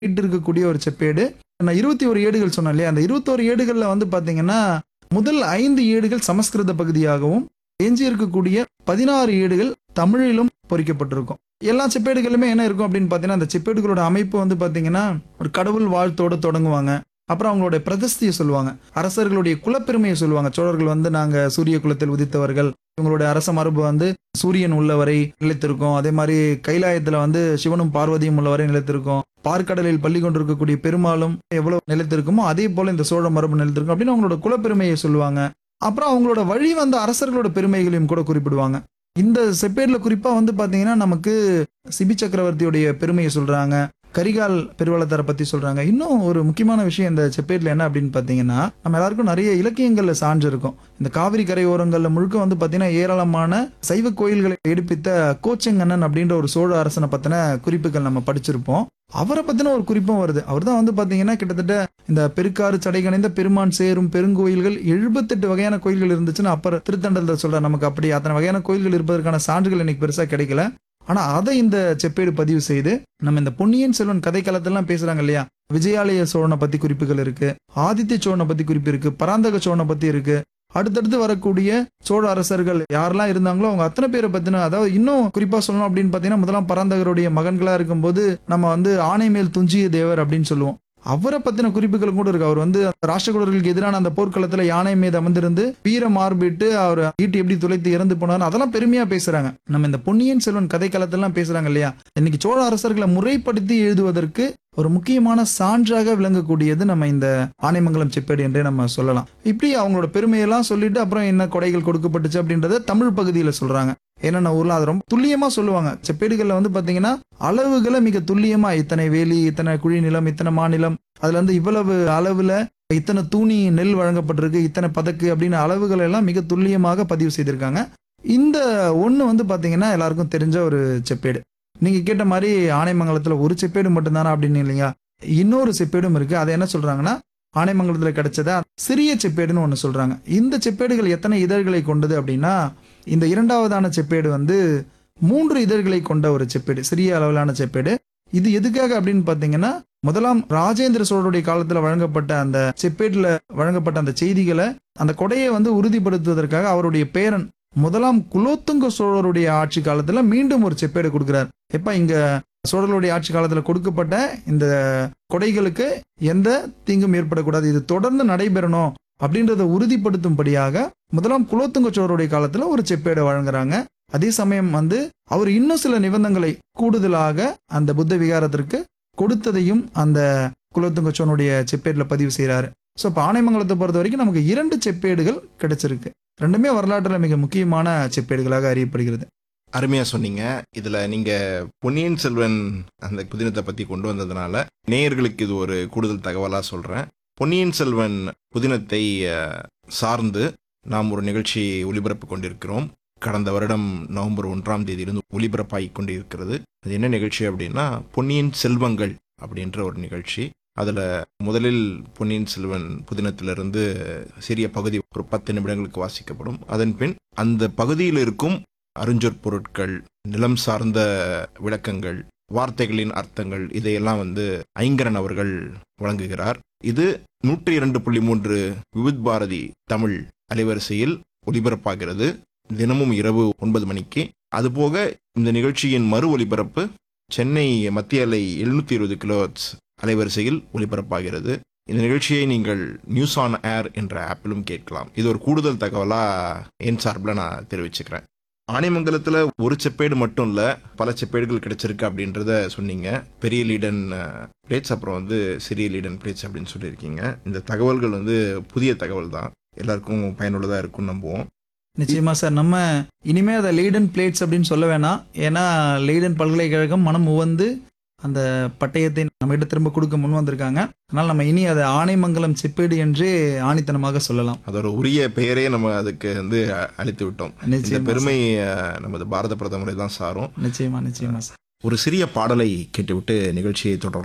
வெளியிட்டு இருக்கக்கூடிய ஒரு செப்பேடு நான் இருபத்தி ஒரு ஏடுகள் சொன்னேன் இல்லையா அந்த இருபத்தோரு ஏடுகள்ல வந்து பாத்தீங்கன்னா முதல் ஐந்து ஏடுகள் சமஸ்கிருத பகுதியாகவும் எஞ்சி இருக்கக்கூடிய பதினாறு ஏடுகள் தமிழிலும் பொறிக்கப்பட்டிருக்கும் எல்லா செப்பேடுகளுமே என்ன இருக்கும் அப்படின்னு பார்த்தீங்கன்னா அந்த செப்பேடுகளோட அமைப்பு வந்து பார்த்தீங்கன்னா ஒரு கடவுள் வாழ்த்தோட தொடங்குவாங்க அப்புறம் அவங்களுடைய பிரதிஷ்தியை சொல்லுவாங்க அரசர்களுடைய குலப்பெருமையை சொல்லுவாங்க சோழர்கள் வந்து நாங்க சூரிய குலத்தில் உதித்தவர்கள் இவங்களுடைய அரச மரபு வந்து சூரியன் உள்ளவரை நிலைத்திருக்கும் அதே மாதிரி கைலாயத்துல வந்து சிவனும் பார்வதியும் உள்ளவரை நிலைத்திருக்கும் பார்க்கடலில் பள்ளி கொண்டிருக்கக்கூடிய பெருமாளும் எவ்வளவு நிலைத்திருக்குமோ அதே போல இந்த சோழ மரபு நிலைத்திருக்கும் அப்படின்னு அவங்களோட குலப்பெருமையை சொல்லுவாங்க அப்புறம் அவங்களோட வழி வந்த அரசர்களோட பெருமைகளையும் கூட குறிப்பிடுவாங்க இந்த செப்பேட்ல குறிப்பா வந்து பாத்தீங்கன்னா நமக்கு சிபி சக்கரவர்த்தியுடைய பெருமையை சொல்றாங்க கரிகால் பெருவளத்தாரை பத்தி சொல்றாங்க இன்னும் ஒரு முக்கியமான விஷயம் இந்த செப்பேட்ல என்ன அப்படின்னு பாத்தீங்கன்னா நம்ம எல்லாருக்கும் நிறைய இலக்கியங்கள்ல சான்று இருக்கும் இந்த காவிரி கரையோரங்கள்ல முழுக்க வந்து பாத்தீங்கன்னா ஏராளமான சைவ கோயில்களை எடுப்பித்த கோச்செங்கண்ணன் அப்படின்ற ஒரு சோழ அரசனை பத்தின குறிப்புகள் நம்ம படிச்சிருப்போம் அவரை பத்தின ஒரு குறிப்பும் வருது அவர் தான் வந்து பாத்தீங்கன்னா கிட்டத்தட்ட இந்த பெருக்காறு சடைகணைந்த பெருமான் சேரும் பெருங்கோயில்கள் எழுபத்தெட்டு வகையான கோயில்கள் இருந்துச்சுன்னு அப்புறம் திருத்தண்டத்தில் சொல்ற நமக்கு அப்படி அத்தனை வகையான கோயில்கள் இருப்பதற்கான சான்றுகள் இன்னைக்கு பெருசா கிடைக்கல ஆனா அதை இந்த செப்பேடு பதிவு செய்து நம்ம இந்த பொன்னியின் செல்வன் கதை காலத்திலாம் பேசுறாங்க இல்லையா விஜயாலய சோழனை பத்தி குறிப்புகள் இருக்கு ஆதித்ய சோழனை பத்தி குறிப்பு இருக்கு பராந்தக சோழனை பத்தி இருக்கு அடுத்தடுத்து வரக்கூடிய சோழ அரசர்கள் யாரெல்லாம் இருந்தாங்களோ அவங்க அத்தனை பேரை பத்தின அதாவது இன்னும் குறிப்பா சொல்லணும் அப்படின்னு பாத்தீங்கன்னா முதலாம் பராந்தகருடைய மகன்களா இருக்கும்போது நம்ம வந்து ஆணை மேல் துஞ்சிய தேவர் அப்படின்னு சொல்லுவோம் அவரை பத்தின குறிப்புகள் கூட இருக்கு அவர் வந்து ராஷ்டிரகூடர்களுக்கு எதிரான அந்த போர்க்களத்துல யானை மீது அமர்ந்திருந்து வீர மார்பிட்டு அவர் ஈட்டி எப்படி துளைத்து இறந்து போனார் அதெல்லாம் பெருமையா பேசுறாங்க நம்ம இந்த பொன்னியின் செல்வன் கதை காலத்தெல்லாம் பேசுறாங்க இல்லையா இன்னைக்கு சோழ அரசர்களை முறைப்படுத்தி எழுதுவதற்கு ஒரு முக்கியமான சான்றாக விளங்கக்கூடியது நம்ம இந்த ஆனைமங்கலம் செப்பேடு என்றே நம்ம சொல்லலாம் இப்படி அவங்களோட பெருமையெல்லாம் சொல்லிட்டு அப்புறம் என்ன கொடைகள் கொடுக்கப்பட்டுச்சு அப்படின்றத தமிழ் பகுதியில சொல்றாங்க என்னென்ன ஊர்ல அது ரொம்ப துல்லியமா சொல்லுவாங்க செப்பேடுகள்ல வந்து பாத்தீங்கன்னா அளவுகளை மிக துல்லியமா இத்தனை வேலி இத்தனை குழி நிலம் இத்தனை மாநிலம் அதுல இருந்து இவ்வளவு அளவுல இத்தனை தூணி நெல் வழங்கப்பட்டிருக்கு இத்தனை பதக்கு அப்படின்னு அளவுகளை எல்லாம் மிக துல்லியமாக பதிவு செய்திருக்காங்க இந்த ஒண்ணு வந்து பாத்தீங்கன்னா எல்லாருக்கும் தெரிஞ்ச ஒரு செப்பேடு நீங்க கேட்ட மாதிரி ஆனைமங்கலத்துல ஒரு செப்பேடு மட்டும்தானா அப்படின்னு இல்லைங்க இன்னொரு செப்பேடும் இருக்கு அதை என்ன சொல்றாங்கன்னா ஆனைமங்கலத்துல கிடைச்சத சிறிய செப்பேடுன்னு ஒண்ணு சொல்றாங்க இந்த செப்பேடுகள் எத்தனை இதழ்களை கொண்டது அப்படின்னா இந்த இரண்டாவதான செப்பேடு வந்து மூன்று இதழ்களை கொண்ட ஒரு செப்பேடு சிறிய அளவிலான செப்பேடு இது எதுக்காக அப்படின்னு பாத்தீங்கன்னா முதலாம் ராஜேந்திர சோழருடைய காலத்துல வழங்கப்பட்ட அந்த செப்பேட்டுல வழங்கப்பட்ட அந்த செய்திகளை அந்த கொடையை வந்து உறுதிப்படுத்துவதற்காக அவருடைய பேரன் முதலாம் குலோத்துங்க சோழருடைய ஆட்சி காலத்துல மீண்டும் ஒரு செப்பேடு கொடுக்கிறார் எப்ப இங்க சோழர்களுடைய ஆட்சி காலத்துல கொடுக்கப்பட்ட இந்த கொடைகளுக்கு எந்த தீங்கும் ஏற்படக்கூடாது இது தொடர்ந்து நடைபெறணும் அப்படின்றத உறுதிப்படுத்தும்படியாக முதலாம் குலோத்துங்க சோழருடைய காலத்துல ஒரு செப்பேடு வழங்குறாங்க அதே சமயம் வந்து அவர் இன்னும் சில நிபந்தனைகளை கூடுதலாக அந்த புத்த விகாரத்திற்கு கொடுத்ததையும் அந்த குலோத்துங்க சோழனுடைய செப்பேட்ல பதிவு செய்யறாரு ஸோ இப்போ ஆனைமங்கலத்தை பொறுத்த வரைக்கும் நமக்கு இரண்டு செப்பேடுகள் கிடைச்சிருக்கு ரெண்டுமே வரலாற்றுல மிக முக்கியமான செப்பேடுகளாக அறியப்படுகிறது அருமையா சொன்னீங்க இதுல நீங்க பொன்னியின் செல்வன் அந்த புதினத்தை பத்தி கொண்டு வந்ததுனால நேயர்களுக்கு இது ஒரு கூடுதல் தகவலா சொல்றேன் பொன்னியின் செல்வன் புதினத்தை அஹ், சார்ந்து நாம் ஒரு நிகழ்ச்சி ஒளிபரப்பு கொண்டிருக்கிறோம் கடந்த வருடம் நவம்பர் ஒன்றாம் தேதியிலிருந்து ஒளிபரப்பாகி கொண்டிருக்கிறது அது என்ன நிகழ்ச்சி அப்படின்னா பொன்னியின் செல்வங்கள் அப்படின்ற ஒரு நிகழ்ச்சி அதுல முதலில் பொன்னியின் செல்வன் புதினத்திலிருந்து சிறிய பகுதி ஒரு பத்து நிமிடங்களுக்கு வாசிக்கப்படும் அதன் பின் அந்த பகுதியில் இருக்கும் அருஞ்சொற் பொருட்கள் நிலம் சார்ந்த விளக்கங்கள் வார்த்தைகளின் அர்த்தங்கள் இதையெல்லாம் வந்து ஐங்கரன் அவர்கள் வழங்குகிறார் இது நூற்றி இரண்டு புள்ளி மூன்று விவித் பாரதி தமிழ் அலைவரிசையில் ஒலிபரப்பாகிறது தினமும் இரவு ஒன்பது மணிக்கு அதுபோக இந்த நிகழ்ச்சியின் மறு ஒலிபரப்பு சென்னை மத்திய அலை எழுநூத்தி இருபது கிலோ அலைவரிசையில் ஒலிபரப்பாகிறது இந்த நிகழ்ச்சியை நீங்கள் நியூஸ் ஆன் ஏர் என்ற ஆப்பிலும் கேட்கலாம் இது ஒரு கூடுதல் தகவலா என் சார்பில் நான் தெரிவிச்சுக்கிறேன் ஆனைமங்கலத்துல ஒரு செப்பேடு மட்டும் இல்ல பல செப்பேடுகள் கிடைச்சிருக்கு அப்படின்றத சொன்னீங்க பெரிய லீடன் பிளேட்ஸ் அப்புறம் வந்து சிறிய லீடன் பிளேட்ஸ் அப்படின்னு சொல்லியிருக்கீங்க இந்த தகவல்கள் வந்து புதிய தகவல் தான் எல்லாருக்கும் பயனுள்ளதா இருக்கும்னு நம்புவோம் நிச்சயமா சார் நம்ம இனிமே அதை லெய்டன் பிளேட்ஸ் அப்படின்னு சொல்ல வேணாம் ஏன்னா லெய்டன் பல்கலைக்கழகம் மனம் உவந்து அந்த பட்டயத்தை நம்மகிட்ட திரும்ப கொடுக்க முன் வந்திருக்காங்க அதனால நம்ம இனி அதை ஆனைமங்கலம் செப்பேடு என்றே ஆணித்தனமாக சொல்லலாம் அதோட உரிய பெயரே நம்ம அதுக்கு வந்து அ- அளித்து விட்டோம் இந்த நிச்சயமா பெருமை அஹ், நமது பாரத பிரதமரை தான் சாரும் நிச்சயமா நிச்சயமா சார் ஒரு சிறிய பாடலை கேட்டுவிட்டு நிகழ்ச்சியை தொடரும்